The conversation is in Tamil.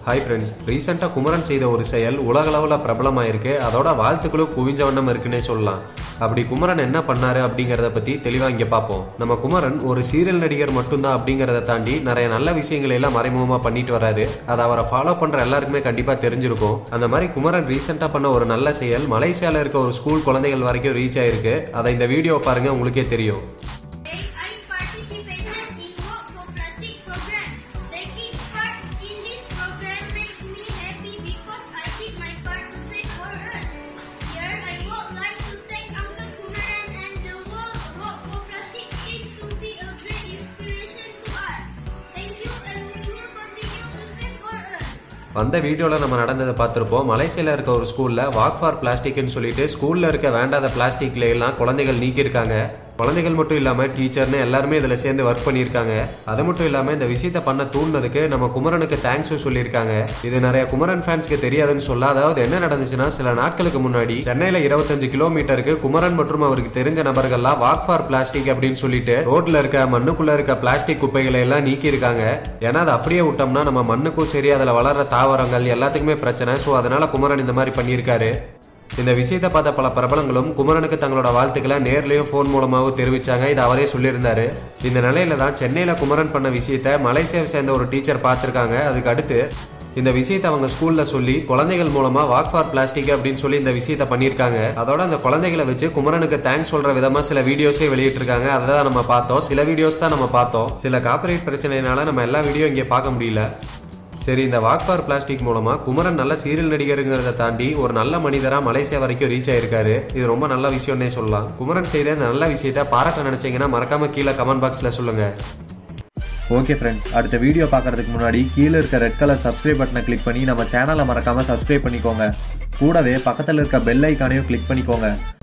ஹாய் ஃப்ரெண்ட்ஸ் ரீசெண்டாக குமரன் செய்த ஒரு செயல் உலகளவில் பிரபலமாயிருக்கு அதோட வாழ்த்துக்களும் குவிஞ்ச வண்ணம் இருக்குன்னே சொல்லலாம் அப்படி குமரன் என்ன பண்ணாரு அப்படிங்கிறத பற்றி தெளிவாக இங்கே பார்ப்போம் நம்ம குமரன் ஒரு சீரியல் நடிகர் மட்டும்தான் அப்படிங்கிறத தாண்டி நிறைய நல்ல விஷயங்களை எல்லாம் மறைமுகமாக பண்ணிட்டு வராரு அதை அவரை ஃபாலோ பண்ணுற எல்லாருக்குமே கண்டிப்பாக தெரிஞ்சிருக்கும் அந்த மாதிரி குமரன் ரீசெண்டாக பண்ண ஒரு நல்ல செயல் மலேசியாவில் இருக்க ஒரு ஸ்கூல் குழந்தைகள் வரைக்கும் ரீச் ஆயிருக்கு அதை இந்த வீடியோ பாருங்க உங்களுக்கே தெரியும் I participated in Work for Plastic program. Taking part in this program makes me happy because I did my part to save our Earth. Here I would like to thank Uncle Kumaran and the world Work for Plastic aims to be a great inspiration to us. Thank you and we will continue to save our Earth. அந்த வீடியோவில் நம்ம நடந்ததை பார்த்துருப்போம் மலேசியாவில் இருக்க ஒரு ஸ்கூலில் வாக் ஃபார் பிளாஸ்டிக்னு சொல்லிட்டு ஸ்கூலில் இருக்க வேண்டாத பிளாஸ்டிக்ல எல்லாம் குழந்தைகள் நீக்கியிருக்காங்க குழந்தைகள் மட்டும் இல்லாமல் டீச்சர்னு எல்லாருமே இதில் சேர்ந்து ஒர்க் பண்ணியிருக்காங்க அது மட்டும் இல்லாமல் இந்த விஷயத்தை பண்ண தூண்டினதுக்கு நம்ம குமரனுக்கு தேங்க்ஸும் சொல்லியிருக்காங்க இது நிறைய குமரன் ஃபேன்ஸ்க்கு தெரியாதுன்னு சொல்ல அதாவது என்ன நடந்துச்சுன்னா சில நாட்களுக்கு முன்னாடி சென்னையில் இருபத்தஞ்சு கிலோமீட்டருக்கு குமரன் மற்றும் அவருக்கு தெரிஞ்ச நபர்கள்லாம் வாக் ஃபார் பிளாஸ்டிக் அப்படின்னு சொல்லிட்டு ரோட்ல இருக்க மண்ணுக்குள்ள இருக்க பிளாஸ்டிக் குப்பைகளை எல்லாம் நீக்கி இருக்காங்க ஏன்னா அதை அப்படியே விட்டோம்னா நம்ம மண்ணுக்கும் சரி அதில் வளர்ற தாவரங்கள் எல்லாத்துக்குமே பிரச்சனை ஸோ அதனால குமரன் இந்த மாதிரி பண்ணியிருக்காரு இந்த விஷயத்தை பார்த்த பல பிரபலங்களும் குமரனுக்கு தங்களோட வாழ்த்துக்களை நேர்லயும் ஃபோன் மூலமாகவும் தெரிவிச்சாங்க இது அவரே சொல்லியிருந்தாரு இந்த நிலையில தான் சென்னையில் குமரன் பண்ண விஷயத்த மலேசியாவை சேர்ந்த ஒரு டீச்சர் பார்த்துருக்காங்க அதுக்கு அடுத்து இந்த விஷயத்தை அவங்க ஸ்கூல்ல சொல்லி குழந்தைகள் மூலமா வாக் ஃபார் பிளாஸ்டிக் அப்படின்னு சொல்லி இந்த விஷயத்தை பண்ணியிருக்காங்க அதோட அந்த குழந்தைகளை வச்சு குமரனுக்கு தேங்க்ஸ் சொல்ற விதமா சில வீடியோஸே வெளியிட்டிருக்காங்க அதை தான் நம்ம பார்த்தோம் சில வீடியோஸ் தான் நம்ம பார்த்தோம் சில காப்பரேட் பிரச்சனைனால நம்ம எல்லா வீடியோ இங்கே பார்க்க முடியல சரி இந்த வாக் ஃபார் பிளாஸ்டிக் மூலமா குமரன் நல்ல சீரியல் நடிகருங்கிறத தாண்டி ஒரு நல்ல மனிதரா மலேசியா வரைக்கும் ரீச் ஆயிருக்காரு இது ரொம்ப நல்ல விஷயம்னே சொல்லலாம் குமரன் செய்த இந்த நல்ல விஷயத்த பாராட்ட நினைச்சீங்கன்னா மறக்காம கீழே கமெண்ட் பாக்ஸ்ல சொல்லுங்க ஓகே ஃப்ரெண்ட்ஸ் அடுத்த வீடியோ பார்க்கறதுக்கு முன்னாடி கீழே இருக்க ரெட் கலர் சப்ஸ்கிரைப் பட்டனை கிளிக் பண்ணி நம்ம சேனலை மறக்காம சப்ஸ்கிரைப் பண்ணிக்கோங்க கூடவே பக்கத்தில் இருக்க பெல் ஐக்கானையும் கிளிக் பண்ணிக்கோங்க